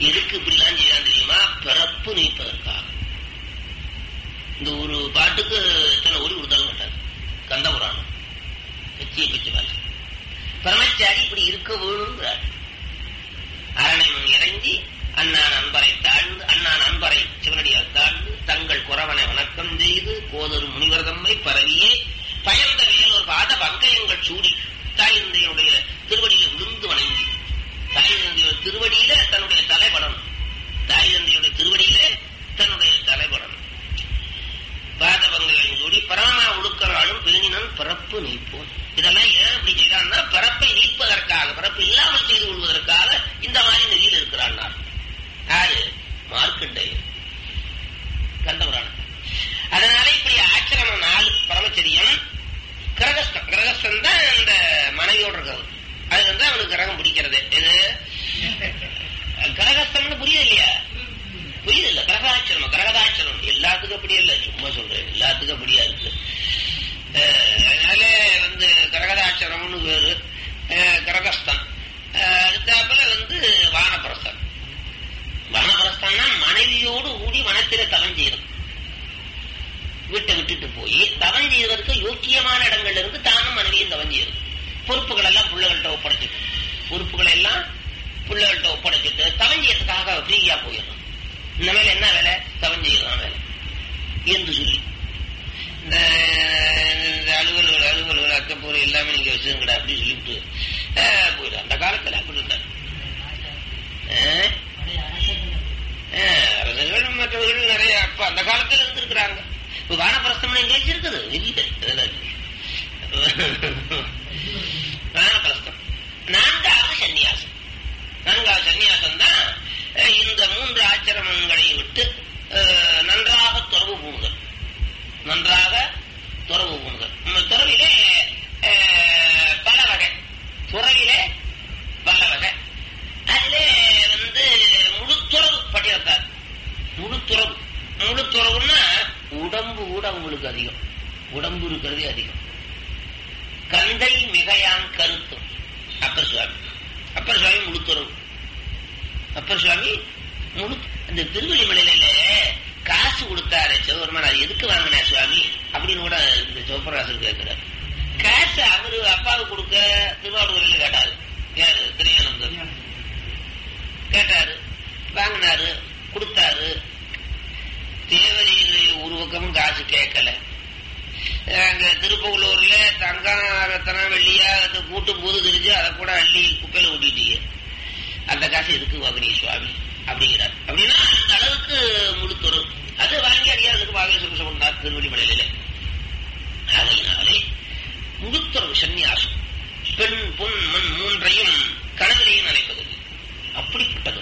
எதுக்கு இப்படிலாம் செய்யலாம் தெரியுமா பிறப்பு நீப்பதற்காக இந்த ஒரு பாட்டுக்கு எத்தனை ஒளி கொடுத்தாலும் மாட்டாது கந்த புராணம் கட்சியை பிச்சு பாட்டு பிரம்மச்சாரி இப்படி இருக்க வேணுங்கிறார் அரணை முன் இறங்கி அண்ணான் அன்பரை தாழ்ந்து அண்ணான் அன்பரை சிவனடியால் தாழ்ந்து தங்கள் குறவனை வணக்கம் செய்து கோதொரு முனிவர்தம்மை பரவியே பயந்த வேலோர் பாத பங்கயங்கள் சூடி தாயந்தையுடைய திருவடியில விழுந்து வணங்கி தாயந்தையோட திருவடியில தன்னுடைய தலைப்படணும் தாயந்தையுடைய திருவடியில தன்னுடைய தலைப்படணும் பாதபங்கங்கள் சூடி பரமா உழுக்கிறாலும் பேணினன் பிறப்பு நீப்போம் இதெல்லாம் ஏன் இப்படி செய்யறான்னா பிறப்பை நீப்பதற்காக பிறப்பு இல்லாமல் செய்து கொள்வதற்காக இந்த மாதிரி நெறியில் இருக்கிறான் யாரு மார்க்கண்டேயர் கந்தபுராணம் அதனால இப்படி ஆச்சிரமம் நாலு பரமச்சரியம் கிரகஸ்தம் கிரகஸ்தம் தான் அந்த மனைவியோட இருக்கிறது அது வந்து அவனுக்கு கிரகம் பிடிக்கிறது இது கிரகஸ்தம்னு புரியுது இல்லையா புரியுது இல்ல கிரகாச்சரணம் கிரகதாச்சரணம் எல்லாத்துக்கும் அப்படி இல்ல சும்மா சொல்றேன் எல்லாத்துக்கும் அப்படியா இருக்கு அஹ் அதனால வந்து கிரகதாச்சரம்னு பேரு அஹ் கிரகஸ்தம் அஹ் அடுத்தாப்புல வந்து வானப்பிரஸ்தம் வானப்பிரஸ்தம்னா மனைவியோடு கூடி வனத்தில தவம் செய்யணும் வீட்டை விட்டுட்டு போய் தவம் செய்வதற்கு யோக்கியமான இடங்கள்ல இருந்து தானும் மனைவியும் தவம் செய்யணும் பொறுப்புகள் எல்லாம் பிள்ளைகள்கிட்ட ஒப்படைச்சிட்டு பொறுப்புகளை எல்லாம் பிள்ளைகள்கிட்ட ஒப்படைச்சிட்டு தவம் செய்யறதுக்காக ஃப்ரீயா போயிடணும் இந்த வேலை என்ன வேலை தவம் செய்யலாம் வேலை என்று சொல்லி இந்த இந்த அலுவல்கள் அலுவல்கள் அக்கப்பூர் எல்லாமே நீங்க வச்சுருங்கடா அப்படின்னு சொல்லிவிட்டு அஹ், போயிடும் அந்த காலத்துல அப்படி இருந்தார் அஹ், அஹ், அரசர்கள் மற்றவர்கள் நிறைய அப்ப அந்த காலத்துல இருந்திருக்கிறாங்க இப்ப வானப்பிரஸ்தம் எங்கேயாச்சும் இருக்குது இல்லை அதெல்லாம் இல்லை. வானப்பிரஸ்தம் நான்காவது சன்னியாசம் நான்காவது சன்னியாசம் தான் அஹ், இந்த மூன்று ஆச்சிரமங்களை விட்டு அஹ், நன்றாக துறவு பூணுதல் நன்றாக துறவு பூணுதல் நம்ம துறவிலே அஹ், பல வகை துறவிலே பல வகை அதிலே வந்து முழுத்துறவு பட்டியத்தார் முழுத்துறவு முழுத்துறவுன்னா உடம்பு கூட அவங்களுக்கு அதிகம் உடம்பு இருக்கிறதே அதிகம் கந்தை மிகையான் கருத்தும் அப்பர் சுவாமி அப்பர் சுவாமி முழுத்துறவு அப்பர் சுவாமி முழு இந்த திருவள்ளிமலையில காசு கொடுத்தாரு சிவபெருமான் அது எதுக்கு வாங்கினா சுவாமி அப்படின்னு கூட இந்த சிவபராசர் கேட்கிறார் காசு அவரு அப்பாவுக்கு கொடுக்க திருவாரூரில் கேட்டாரு யாரு திரையானந்தர் கேட்டாரு வாங்கினாரு கொடுத்தாரு தேவதையில ஒரு பக்கமும் காசு கேட்கல அங்க திருப்பூலூர்ல தங்கம் ரத்தனம் வெள்ளியா அது கூட்டும் போது தெரிஞ்சு அதை கூட அள்ளி குப்பையில ஊட்டிட்டீங்க அந்த காசு எதுக்கு வாங்கினீங்க சுவாமி அப்படிங்கிறார் அப்படின்னா அந்த அளவுக்கு முழுத்துறவு அது வாங்கி அடியாருக்கு வாகன சுருஷ கொண்டார் திருவள்ளிமலையில அதனாலே முழுத்துறவு சன்னியாசம் பெண் பொன் மண் மூன்றையும் கணவரையும் நினைப்பதில்லை அப்படிப்பட்டது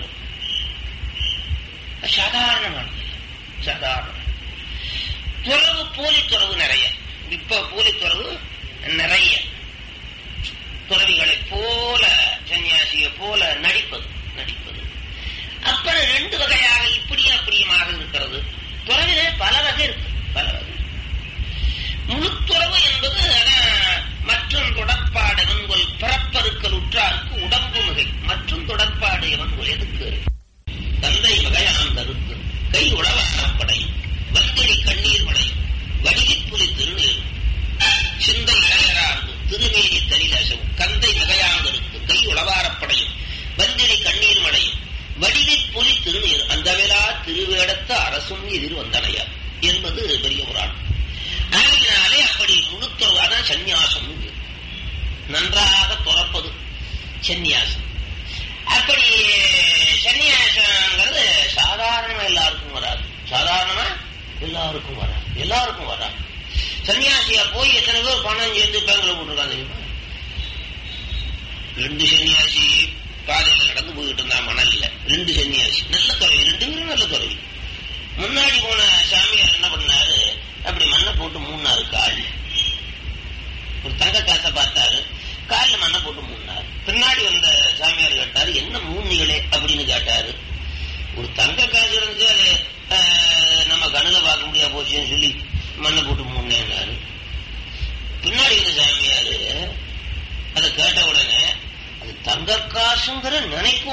சாதாரணமானது சாதாரண துறவு போலி துறவு நிறைய இப்ப போலி துறவு நிறைய துறவிகளை போல சன்னியாசியை போல நடிப்பது நடிப்பது அப்புறம் ரெண்டு வகையாக இப்படியும் அப்படியுமாக இருக்கிறது துறவிலே பல வகை இருக்கு பல வகை முழுத்துறவு என்பது அதான் மற்றும் தொடர்பாடு எவன்கொல் பிறப்பருக்கல் உற்றாருக்கு உடம்பு மிகை மற்றும் தொடர்பாடு எவன்கொல் எதுக்கு தந்தை வகையான் கருத்து கை உழவாரப்படை வந்திரி கண்ணீர் மடை வடிவிற் புலி திருநீர் சிந்தை இளையரார்ந்து திருமேனி தனிலசம் கந்தை மிகையாங்கருக்கு கை உளவாரப்படையும் வந்திரி கண்ணீர் மடையும் வடிவிற் புலி திருநீர் அந்த விழா திருவேடத்த அரசும் எதிர் வந்தனையா என்பது பெரிய புராணம் ஆகையினாலே அப்படி முழுத்துறவு அதான் சந்நியாசம் நன்றாக துறப்பது சந்நியாசம் அப்படி சன்னியாசங்கிறது சாதாரணமா எல்லாருக்கும் வராது சாதாரணமா எல்லாருக்கும் வராது எல்லாருக்கும் வராது சன்னியாசியா போய் எத்தனை பேர் பணம் சேர்ந்து பேங்க்ல போட்டிருக்காங்க தெரியுமா ரெண்டு சன்னியாசி பாதையில நடந்து போயிட்டு இருந்தா மணல்ல ரெண்டு சன்னியாசி நல்ல துறவி ரெண்டு பேரும் நல்ல துறவி முன்னாடி போன சாமியார் என்ன பண்ணாரு அப்படி மண்ணை போட்டு மூணாரு கால் ஒரு தங்க காசை பார்த்தாரு காலில் மண்ணை போட்டு மூணாரு பின்னாடி வந்த சாமியார் கேட்டாரு என்ன மூணிகளே அப்படின்னு கேட்டாரு ஒரு தங்க காசு இருந்துச்சு அது ஆஹ், நம்ம கண்ணுல பார்க்க முடியாது போச்சுன்னு சொல்லி மண்ணை போட்டு மூணேன்னாரு பின்னாடி வந்த சாமியாரு அதை கேட்ட உடனே அது தங்க காசுங்கிற நினைப்பு